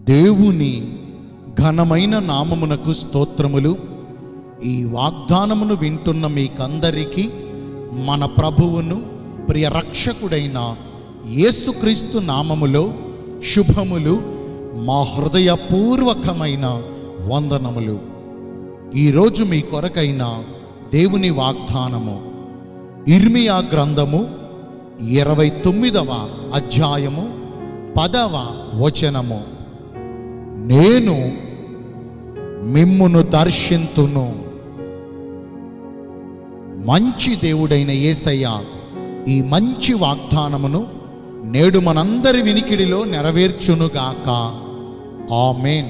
దేవుని ఘనమైన నామమునకు స్తోత్రములు ఈ వాగ్దానమును వింటున్న మీకందరికీ మన ప్రభువును ప్రియ రక్షకుడైన యేసుక్రీస్తు నామములో శుభములు మా హృదయపూర్వకమైన వందనములు ఈరోజు మీ కొరకైన దేవుని వాగ్దానము ఇర్మియా గ్రంథము ఇరవై తొమ్మిదవ అధ్యాయము పదవ వచనము నేను మిమ్మును దర్శింతును మంచి దేవుడైన యేసయ్య ఈ మంచి వాగ్దానమును నేడు మనందరి వినికిడిలో నెరవేర్చునుగాక ఆమెన్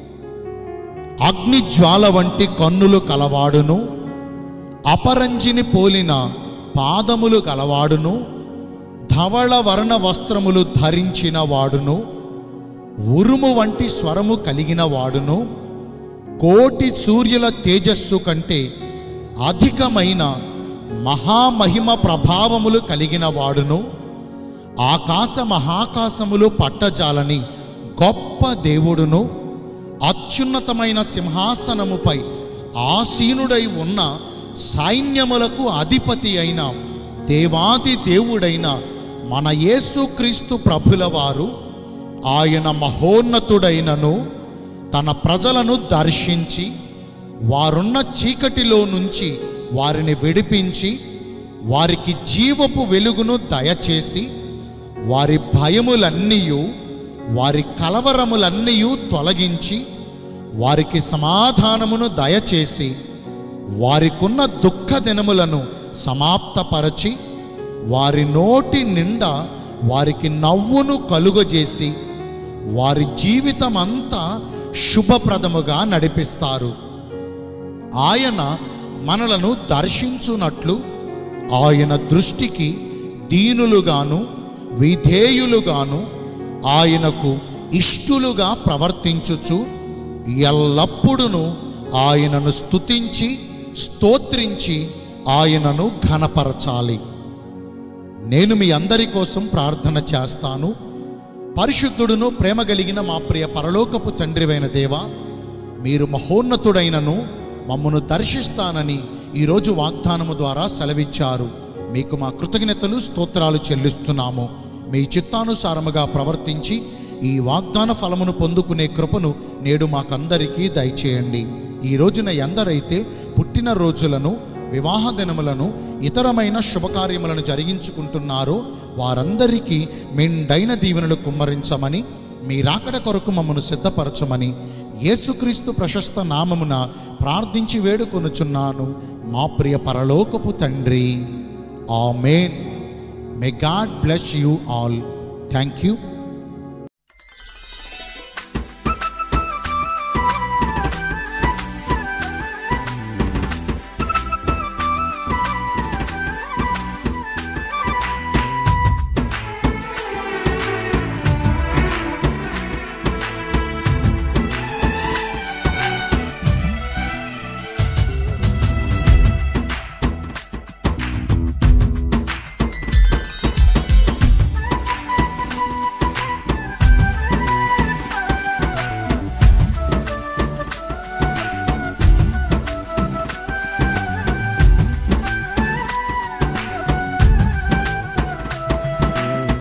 అగ్ని జ్వాల వంటి కన్నులు కలవాడును అపరంజిని పోలిన పాదములు గలవాడును ధవళ వర్ణ వస్త్రములు ధరించిన వాడును ఉరుము వంటి స్వరము కలిగిన వాడును కోటి సూర్యుల తేజస్సు కంటే అధికమైన మహామహిమ ప్రభావములు కలిగిన వాడును ఆకాశ మహాకాశములు పట్టజాలని గొప్ప దేవుడును అత్యున్నతమైన సింహాసనముపై ఆసీనుడై ఉన్న సైన్యములకు అధిపతి అయిన దేవాది దేవుడైన మన యేసుక్రీస్తు ప్రభుల వారు ఆయన మహోన్నతుడైనను తన ప్రజలను దర్శించి వారున్న చీకటిలో నుంచి వారిని విడిపించి వారికి జీవపు వెలుగును దయచేసి వారి భయములన్నీ వారి కలవరములన్నీ తొలగించి వారికి సమాధానమును దయచేసి వారికున్న దుఃఖ దినములను సమాప్తపరచి వారి నోటి నిండా వారికి నవ్వును కలుగజేసి వారి జీవితం అంతా శుభప్రదముగా నడిపిస్తారు ఆయన మనలను దర్శించునట్లు ఆయన దృష్టికి దీనులుగాను విధేయులుగాను ఆయనకు ఇష్టులుగా ప్రవర్తించుచు ఎల్లప్పుడూ ఆయనను స్తుతించి స్తోత్రించి ఆయనను ఘనపరచాలి నేను మీ అందరి కోసం ప్రార్థన చేస్తాను పరిశుద్ధుడును ప్రేమ కలిగిన మా ప్రియ పరలోకపు తండ్రివైన దేవా మీరు మహోన్నతుడైనను మమ్మను దర్శిస్తానని ఈరోజు వాగ్దానము ద్వారా సెలవిచ్చారు మీకు మా కృతజ్ఞతలు స్తోత్రాలు చెల్లిస్తున్నాము మీ చిత్తానుసారముగా ప్రవర్తించి ఈ వాగ్దాన ఫలమును పొందుకునే కృపను నేడు మాకందరికీ దయచేయండి ఈ రోజున ఎందరైతే పుట్టిన రోజులను వివాహ దినములను ఇతరమైన శుభకార్యములను జరిగించుకుంటున్నారో వారందరికీ మెండైన దీవెనలు కుమ్మరించమని మీ రాకడ కొరకు మమ్మను సిద్ధపరచమని యేసుక్రీస్తు ప్రశస్త నామమున ప్రార్థించి వేడుకొనుచున్నాను మా ప్రియ పరలోకపు తండ్రి amen may God bless you all thank you